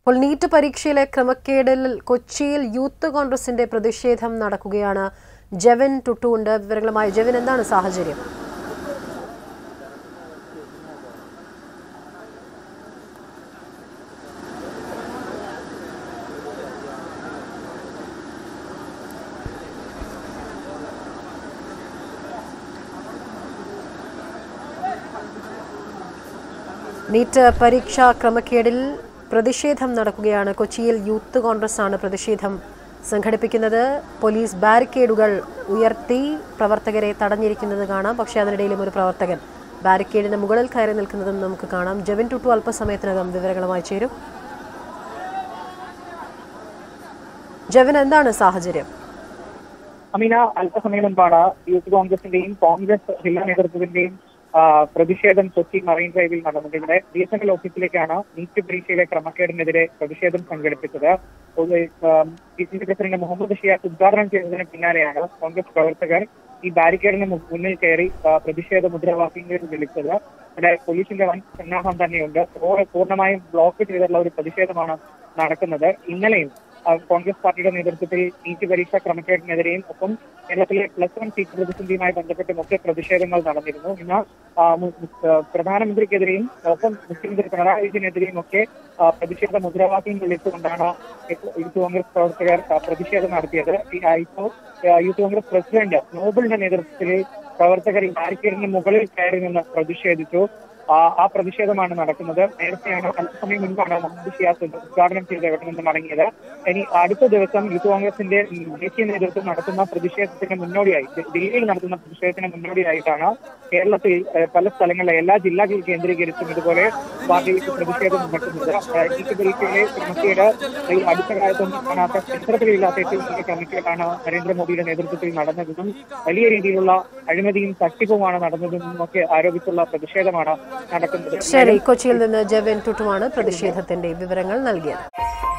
അപ്പോൾ നീറ്റ് പരീക്ഷയിലെ ക്രമക്കേടിൽ കൊച്ചിയിൽ യൂത്ത് കോൺഗ്രസിന്റെ പ്രതിഷേധം നടക്കുകയാണ് ജെവൻ ടുട്ടുണ്ട് വിവരങ്ങളുമായി ജെവൻ എന്താണ് സാഹചര്യം നീറ്റ് പരീക്ഷാ ക്രമക്കേടിൽ പ്രതിഷേധം നടക്കുകയാണ് കൊച്ചിയിൽ യൂത്ത് കോൺഗ്രസ് ആണ് പ്രതിഷേധം സംഘടിപ്പിക്കുന്നത് പോലീസ് ബാരിക്കേഡുകൾ ഉയർത്തി പ്രവർത്തകരെ തടഞ്ഞിരിക്കുന്നത് കാണാം പക്ഷേ അതിനിടയിലും ഒരു പ്രവർത്തകൻ ബാരിക്കേഡിന് മുകളിൽ കയറി നിൽക്കുന്നതും നമുക്ക് കാണാം ജെവിൻ ടുട്ടു അല്പസമയത്തിനകം വിവരങ്ങളുമായി ചേരും ജെവിൻ എന്താണ് സാഹചര്യം അമീന അല്പസമയം മുമ്പാണ് യൂത്ത് കോൺഗ്രസിന്റെയും കോൺഗ്രസ് ജില്ലാ നേതൃത്വത്തിന്റെയും ആ, പ്രതിഷേധം കൊച്ചി മറൈൻ ഡ്രൈവിൽ നടന്നത് ഇവിടെ ബി എസ് എൻ എൽ ഓഫീസിലേക്കാണ് നീറ്റ് പരീക്ഷയിലെ ക്രമക്കേടിനെതിരെ പ്രതിഷേധം സംഘടിപ്പിച്ചത് ഒരു, ആ, P C C president Muhammad Shiyas ഉദ്ഘാടനം ചെയ്തതിന് പിന്നാലെയാണ് കോൺഗ്രസ് പ്രവർത്തകർ ഈ ബാരിക്കേഡിന് മു- മുന്നിൽ കയറി ആ, പ്രതിഷേധ മുദ്രാവാക്യങ്ങൾ വിളിച്ചത് ഇവിടെ പോലീസിന്റെ വൻ സന്നാഹം തന്നെയുണ്ട് റോഡ് പൂർണ്ണമായും ബ്ലോക്ക് ചെയ്തിട്ടുള്ള ഒരു പ്രതിഷേധമാണ് നടക്കുന്നത് ഇന്നലെയും ആ, കോൺഗ്രസ് പാർട്ടിയുടെ നേതൃത്വത്തിൽ നീറ്റ് പരീക്ഷാ ക്രമക്കേടിനെതിരെയും ഒപ്പം കേരളത്തിലെ പ്ലസ് വൺ സീറ്റ് പ്രതിസന്ധിയുമായി ബന്ധപ്പെട്ടും ഒക്കെ പ്രതിഷേധങ്ങൾ നടന്നിരുന്നു ഇന്ന് ആ, മു- മു- ആ, പ്രധാനമന്ത്രിക്കെതിരെയും ഒപ്പം മുഖ്യമന്ത്രി പിണറായി വിജയനെതിരെയും ഒക്കെ ആ, പ്രതിഷേധ മുദ്രാവാക്യം വിളിച്ചുകൊണ്ടാണ് യൂത്ത് കോൺഗ്രസ് പ്രവർത്തകർ ആ, പ്രതിഷേധം നടത്തിയത് ഈ, ആ, ഇപ്പോൾ ആ, യൂത്ത് കോൺഗ്രസ് പ്രസിഡന്റ് നോബിളിന്റെ നേതൃത്വത്തിൽ പ്രവർത്തകർ ഈ ബാരിക്കേഡിന് മുകളിൽ കയറി നിന്ന് പ്രതിഷേധിച്ചു ആ ആ പ്രതിഷേധമാണ് നടക്കുന്നത് നേരത്തെയാണ് അല്പസമയം മുൻപാണ് മുഹമ്മദ് ഷിയാസ് ഉദ്ഘാടനം ചെയ്ത് ഇവിടെ നിന്ന് മടങ്ങിയത് ഇനി അടുത്ത ദിവസം യൂത്ത് കോൺഗ്രസിന്റെ ഉം, ദേശീയ നേതൃത്വം നടത്തുന്ന പ്രതിഷേധത്തിന് മുന്നോടിയായി ഡ- ഡൽഹിയിൽ നടത്തുന്ന പ്രതിഷേധത്തിന് മുന്നോടിയായിട്ടാണ് കേരളത്തിൽ ഏഹ്, പല സ്ഥലങ്ങളിലെ എല്ലാ ജില്ലകൾ കേന്ദ്രീകരിച്ചും ഇതുപോലെ പാർട്ടിക്ക് പ്രതിഷേധം നടത്തുന്നത് ഏഹ്, നീറ്റ് പരീക്ഷയിലെ ക്രമക്കേട് ഈ അടുത്ത കാലത്തൊന്നും കാണാത്ത ചരിത്രത്തിലില്ലാത്ത ഏറ്റവും വലിയ ക്രമക്കേടാണ് നരേന്ദ്രമോദിയുടെ നേതൃത്വത്തിൽ നടന്നതെന്നും വലിയ രീതിയിലുള്ള അഴിമതിയും തട്ടിപ്പുമാണ് നടന്നതെന്നും ഒക്കെ ആരോപിച്ചുള്ള പ്രതിഷേധമാണ് നടക്കുന്നത് ശരി കൊച്ചിയിൽ നിന്ന് ജെവിൻ ടുട്ടുമാണ് പ്രതിഷേധത്തിന്റെ വിവരങ്ങൾ നൽകിയത്